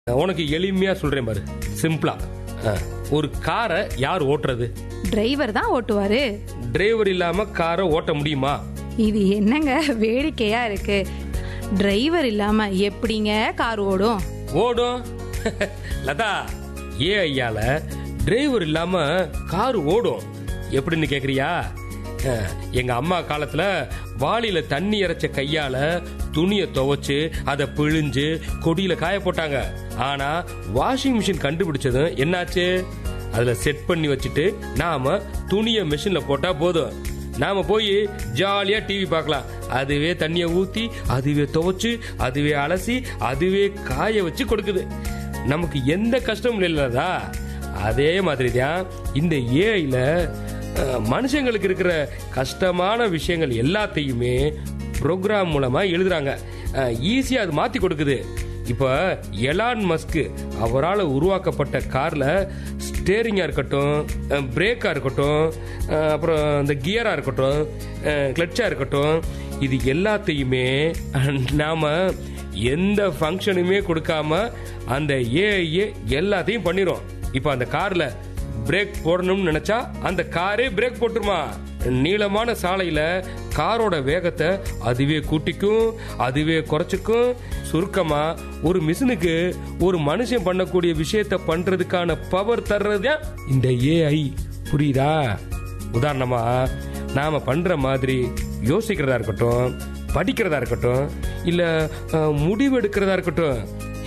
உனக்கு எளிமையா சொல்றேன் பாரு சிம்பிளா அஹ், ஒரு காரை யார் ஓட்டுறது டிரைவர் தான் ஓட்டுவாரு டிரைவர் இல்லாம காரை ஓட்ட முடியுமா இது என்னங்க வேடிக்கையா இருக்கு டிரைவர் இல்லாம எப்படிங்க கார் ஓடும் ஓடும் லதா ஏ ஐயால டிரைவர் இல்லாம கார் ஓடும் எப்படின்னு கேக்குறியா அஹ், எங்க அம்மா காலத்துல வாளியில தண்ணி இறைச்ச கையால துணியை துவைச்சு அதை பிழிஞ்சு கொடியில காய போட்டாங்க ஆனா வாஷிங் மிஷின் கண்டுபிடிச்சதும் என்னாச்சு அதுல செட் பண்ணி வச்சுட்டு நாம துணியை மிஷின்ல போட்டா போதும் நாம போய் ஜாலியா டிவி பார்க்கலாம் அதுவே தண்ணிய ஊத்தி அதுவே துவைச்சு அதுவே அலசி அதுவே காய வச்சு கொடுக்குது நமக்கு எந்த கஷ்டமும் இல்லதா அதே மாதிரி தான் இந்த ஏஐல மனுஷங்களுக்கு இருக்கிற கஷ்டமான விஷயங்கள் எல்லாத்தையுமே ப்ரோக்ராம் மூலமா எழுதுறாங்க ஈஸியா அது மாத்தி கொடுக்குது இப்ப எலான் மஸ்க் அவரால் உருவாக்கப்பட்ட கார்ல ஸ்டேரிங்கா இருக்கட்டும் பிரேக்கா இருக்கட்டும் அஹ், அப்புறம் இந்த கியரா இருக்கட்டும் கிளட்சா இருக்கட்டும் இது எல்லாத்தையுமே அஹ், நாம எந்த ஃபங்க்ஷனுமே கொடுக்காம அந்த ஏஐயே எல்லாத்தையும் பண்ணிரும் இப்ப அந்த கார்ல பிரேக் போடணும்னு நினைச்சா அந்த காரே பிரேக் போட்டுருமா நீளமான சாலையில காரோட வேகத்தை அதுவே கூட்டிக்கும் அதுவே குறைச்சிக்கும் சுருக்கமா ஒரு மிஷினுக்கு ஒரு மனுஷன் பண்ணக்கூடிய விஷயத்த பண்றதுக்கான பவர் தர்றது இந்த ஏஐ புரியுதா உதாரணமா நாம பண்ற மாதிரி யோசிக்கிறதா இருக்கட்டும் படிக்கிறதா இருக்கட்டும் இல்ல அஹ், முடிவு எடுக்கிறதா இருக்கட்டும்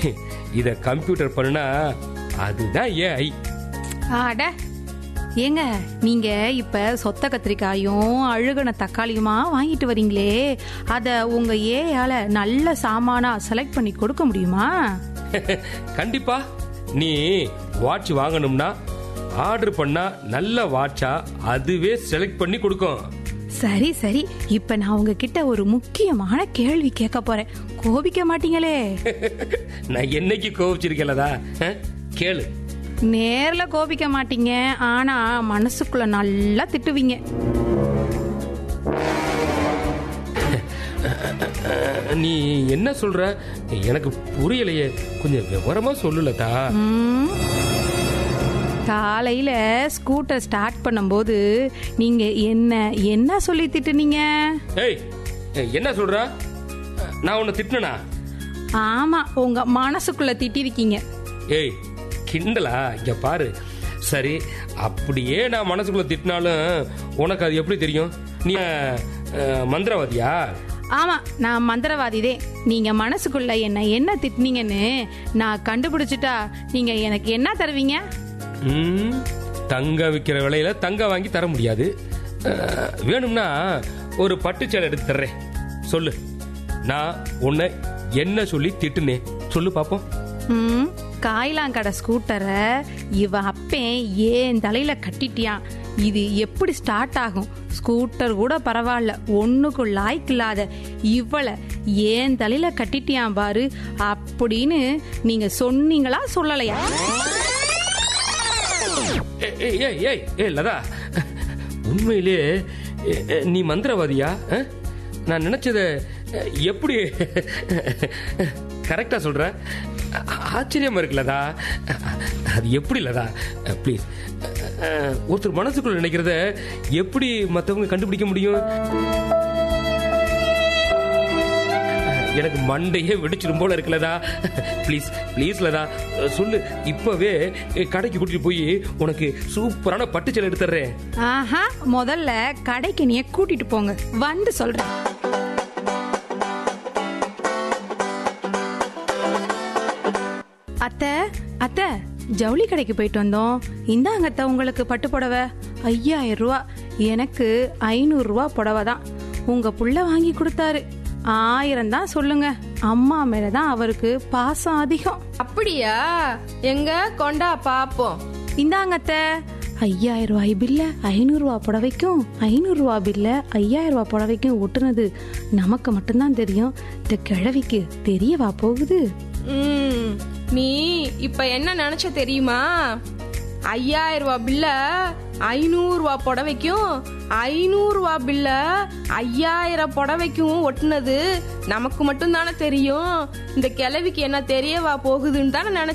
இத கம்ப்யூட்டர் பண்ணுனா அதுதான் ஏஐ அட ஏங்க நீங்க இப்ப சொத்த கத்திரிக்காயும் அழுகுன தக்காளியுமா வாங்கிட்டு வரீங்களே அத உங்க ஏயால நல்ல சாமானா செலக்ட் பண்ணி கொடுக்க முடியுமா கண்டிப்பா நீ வாட்ச் வாங்கணும்னா ஆர்டர் பண்ணா நல்ல வாட்சா அதுவே செலக்ட் பண்ணி கொடுக்கும் சரி சரி இப்ப நான் உங்ககிட்ட ஒரு முக்கியமான கேள்வி கேட்க போறேன் கோபிக்க மாட்டீங்களே நான் என்னைக்கு கோவிச்சிருக்கேன்லதா அஹ், கேளு நேர்ல கோபிக்க மாட்டீங்க ஆனா மனசுக்குள்ள நல்லா திட்டுவீங்க அஹ், நீ என்ன சொல்ற எனக்கு புரியலையே கொஞ்சம் விவரமா சொல்லுலதா ம். காலையில ஸ்கூட்டர் ஸ்டார்ட் பண்ணும்போது நீங்க என்ன என்ன சொல்லி திட்டுனீங்க ஏய் என்ன சொல்ற நான் உன்னை திட்டினா ஆமா உங்க மனசுக்குள்ள திட்டிருக்கீங்க ஏய் கிண்டலா இங்க பாரு சரி அப்படியே நான் மனசுக்குள்ள திட்டினாலும் உனக்கு அது எப்படி தெரியும் நீ அஹ், மந்திரவாதியா ஆமா நான் மந்திரவாதிதே நீங்க மனசுக்குள்ள என்ன என்ன திட்டினீங்கன்னு நான் கண்டுபிடிச்சிட்டா நீங்க எனக்கு என்ன தருவீங்க ம், தங்க விற்கிற விலையில தங்க வாங்கி தர முடியாது அஹ், வேணும்னா ஒரு பட்டுச்சேலை எடுத்து தர்றேன் சொல்லு நான் உன்னை என்ன சொல்லி திட்டுனேன் சொல்லு பாப்போம் ம், காய்லாங்கடை ஸ்கூட்டரை இவ அப்பேன் ஏன் தலையில கட்டிட்டியான் இது எப்படி ஸ்டார்ட் ஆகும் ஸ்கூட்டர் கூட பரவாயில்ல ஒண்ணுக்கு லாய்க்கு இல்லாத இவளை ஏன் தலையில கட்டிட்டியான் பாரு அப்படின்னு நீங்க சொன்னீங்களா சொல்லலையா ஏய், ஏய், ஏய் ஏய் ஏய் லதா உண்மையிலே எ, எ, நீ மந்திரவாதியா அஹ்? நான் நினைச்சத அஹ், எப்படி கரெக்டா சொல்ற ஆ- ஆச்சரியமா இருக்கு லதா அது எப்படி லதா ப்ளீஸ் ஒருத்தர் மனசுக்குள்ள நினைக்கிறத எப்படி மத்தவங்க கண்டுபிடிக்க முடியும் எனக்கு மண்டையே வெடிச்சிரும் போல இருக்குலதா ப்ளீஸ் ப்ளீஸ் லதா சொல்லு இப்பவே கடைக்கு கூட்டிட்டு போய் உனக்கு சூப்பரான பட்டுச்சேலை எடுத்து தர்றேன் ஆஹா முதல்ல கடைக்கு நீ கூட்டிட்டு போங்க வந்து சொல்றேன் அத்தை அத்தை ஜவுளி கடைக்கு போயிட்டு வந்தோம் இந்தாங்க அத்தை உங்களுக்கு பட்டு புடவை ஐயாயிரம் ரூபா எனக்கு ஐநூறு ரூபா புடவை தான் உங்க புள்ள வாங்கி கொடுத்தாரு ஆயிரம் தான் சொல்லுங்க அம்மா மேலதான் அவருக்கு பாசம் அதிகம் அப்படியா எங்க கொண்டா பாப்போம் இந்தாங்க அத்தை ஐயாயிரம் ரூபாய் பில்ல ஐநூறு ரூபா புடவைக்கும் ஐநூறு ரூபா பில்ல ஐயாயிரம் ரூபாய் புடவைக்கும் ஒட்டுனது நமக்கு மட்டும்தான் தெரியும் இந்த கிழவிக்கு தெரியவா போகுது ம், நீ இப்ப என்ன நினைச்ச தெரியுமா ஐயாயிரம் ரூபாய் பில்ல ஐநூறு ரூபாய் புடவைக்கும் ஐநூறு ரூபா பில்ல ஐயாயிரம் புடவைக்கும் ஒட்டுனது நமக்கு மட்டும் தானே தெரியும் இந்த கிழவிக்கு என்ன தெரியவா போகுதுன்னு தானே